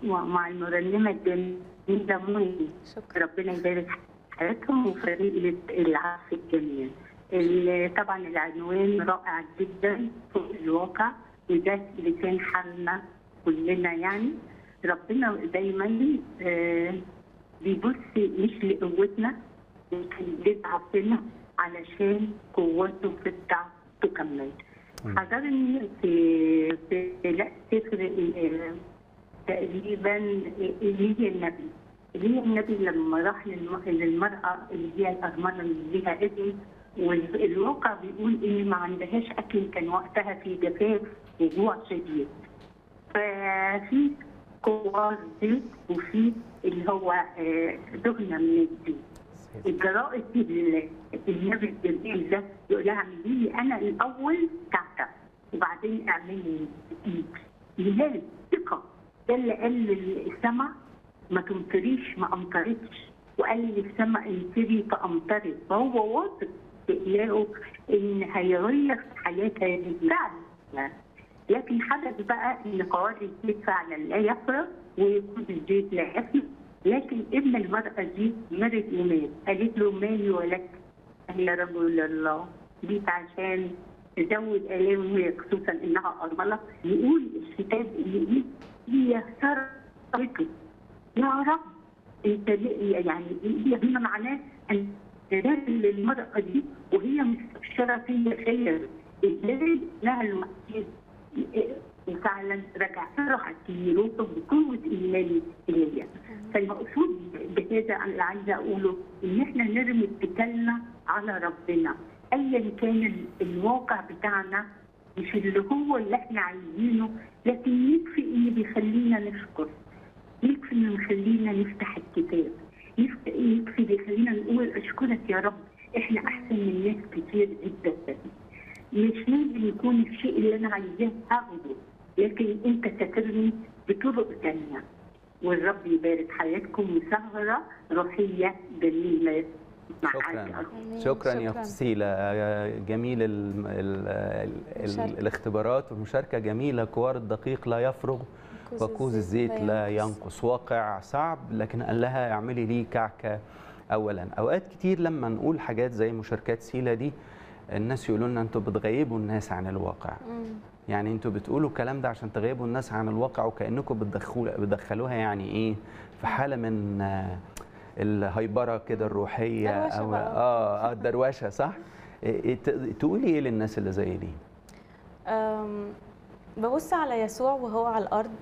ومع المرنمه الجميله منى شكرا ربنا يبارك حياتهم وفريق العزف الجميل ال- طبعا العنوان رائع جدا فوق الواقع وده لسان حالنا كلنا يعني ربنا دايما آه، بيبص مش لقوتنا لكن لضعفنا علشان قوته في الضعف تكمل حضرني في في لا سفر آه، تقريبا ايليا النبي ايليا النبي لما راح للم- للمراه اللي هي الارمله اللي ليها ابن والواقع بيقول ان ما عندهاش اكل كان وقتها في جفاف وجوع شديد ففي كوار زيت وفي اللي هو آه، دهنه من الزيت الجرائد دي ال- النبي الجميل ده يقول لها اعملي لي انا الاول كعكه وبعدين اعملي ايد لهذه الثقه ده اللي قال للسماء ما تمطريش ما امطرتش وقال للسماء امطري فامطرت فهو واثق في الهه ان هيغير في حياتها بالفعل لكن حدث بقى ان قواد الزيت فعلا لا يفرغ ويكون الزيت لا يفرغ لكن ابن المرأة دي مرض ومات قالت له مالي ولك قال يا رجل الله جيت عشان تزود آلامي خصوصا إنها أرملة يقول الكتاب اللي دي هي سرقته يا رب انت ليه- يعني هي بما معناه ان تدافع للمرأة دي وهي مستبشرة فيا خير ازاي لها المسيح وفعلا رجعت لها كيروته بقوة إيماني إليها فالمقصود بهذا أنا اللي عايزة أقوله إن إحنا نرمي اتكالنا على ربنا أيا كان ال- الواقع بتاعنا مش اللي هو اللي إحنا عايزينه لكن يكفي إن بيخلينا نشكر يكفي انه يخلينا نفتح الكتاب يكفي يكفي بيخلينا نقول اشكرك يا رب احنا احسن من ناس كتير جدا مش لازم يكون الشيء اللي انا عايزاه هاخده لكن انت ساترني بطرق تانية والرب يبارك حياتكم وسهرة روحية جميلة معاك شكرا يا رب. آمين. شكرا يا شكراً. فصيلة جميل ال ال ال مشاركة. الاختبارات والمشاركة جميلة كوار الدقيق لا يفرغ وكوز الزيت لا ينقص واقع صعب لكن قال لها اعملي لي كعكة أولا أوقات كتير لما نقول حاجات زي مشاركات سيلة دي الناس يقولوا لنا انتوا بتغيبوا الناس عن الواقع مم. يعني انتوا بتقولوا الكلام ده عشان تغيبوا الناس عن الواقع وكانكم بتدخلوا بتدخلوها يعني ايه في حاله من آه، الهيبره كده الروحيه دروشة او بقى. اه اه الدروشه صح إيه- إيه ت- تقولي ايه للناس اللي زي دي أم، ببص على يسوع وهو على الأرض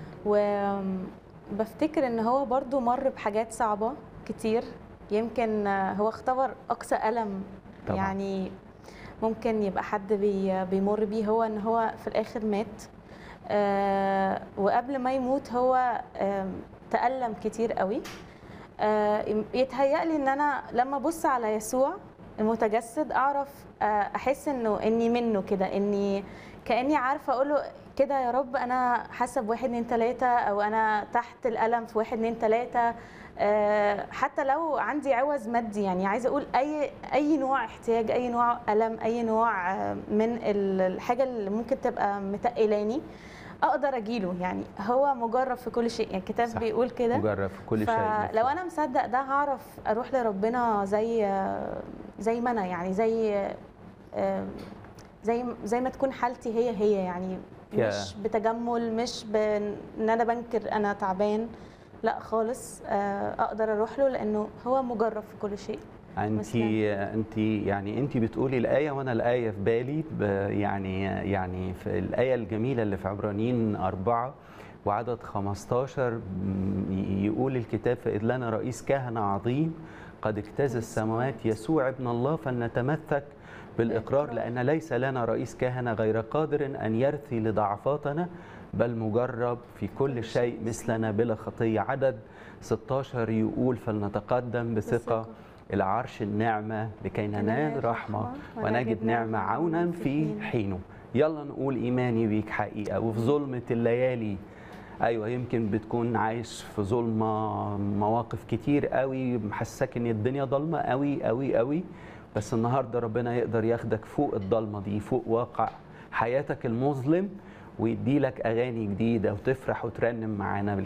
وبفتكر إن هو برضو مر بحاجات صعبة كتير يمكن آه، هو اختبر أقصى ألم طبعاً. يعني ممكن يبقى حد بي بيمر بيه هو إن هو في الآخر مات آه، وقبل ما يموت هو آم، تألم كتير قوي آه، يتهيألي إن أنا لما أبص على يسوع المتجسد أعرف آه، أحس إنه إني منه كده إني كأني عارفة أقول له كده يا رب أنا حاسة بواحد اتنين تلاتة أو أنا تحت الألم في واحد اتنين تلاتة آه، حتى لو عندي عوز مادي يعني عايزة أقول أي أي نوع احتياج أي نوع ألم أي نوع آه، من ال- الحاجة اللي ممكن تبقى متقلاني أقدر أجيله يعني هو مجرب في كل شيء يعني الكتاب صح. بيقول كده مجرب في كل شيء فلو انا مصدق ده هعرف اروح لربنا زي زي ما انا يعني زي زي زي ما تكون حالتي هي هي يعني يا. مش بتجمل مش بان انا بنكر انا تعبان لا خالص آه، اقدر اروح له لانه هو مجرب في كل شيء انت مثلاً. انت يعني انت بتقولي الايه وانا الايه في بالي ب- يعني يعني في الايه الجميله اللي في عبرانيين أربعة وعدد 15 م- يقول الكتاب فإذ لنا رئيس كهنة عظيم قد اجتاز السماوات يسوع ابن الله فلنتمسك بالإقرار لأن ليس لنا رئيس كهنة غير قادر أن يرثي لضعفاتنا بل مجرب في كل شيء مثلنا بلا خطية عدد 16 يقول فلنتقدم بثقة بثقة. إلى عرش النعمة لكي ننال رحمة ونجد نعمة عونا في حينه يلا نقول إيماني بيك حقيقة وفي ظلمة الليالي أيوة يمكن بتكون عايش في ظلمة مواقف كتير قوي محسسك إن الدنيا ضلمة قوي قوي قوي بس النهاردة ربنا يقدر ياخدك فوق الضلمة دي فوق واقع حياتك المظلم ويدي لك أغاني جديدة وتفرح وترنم معانا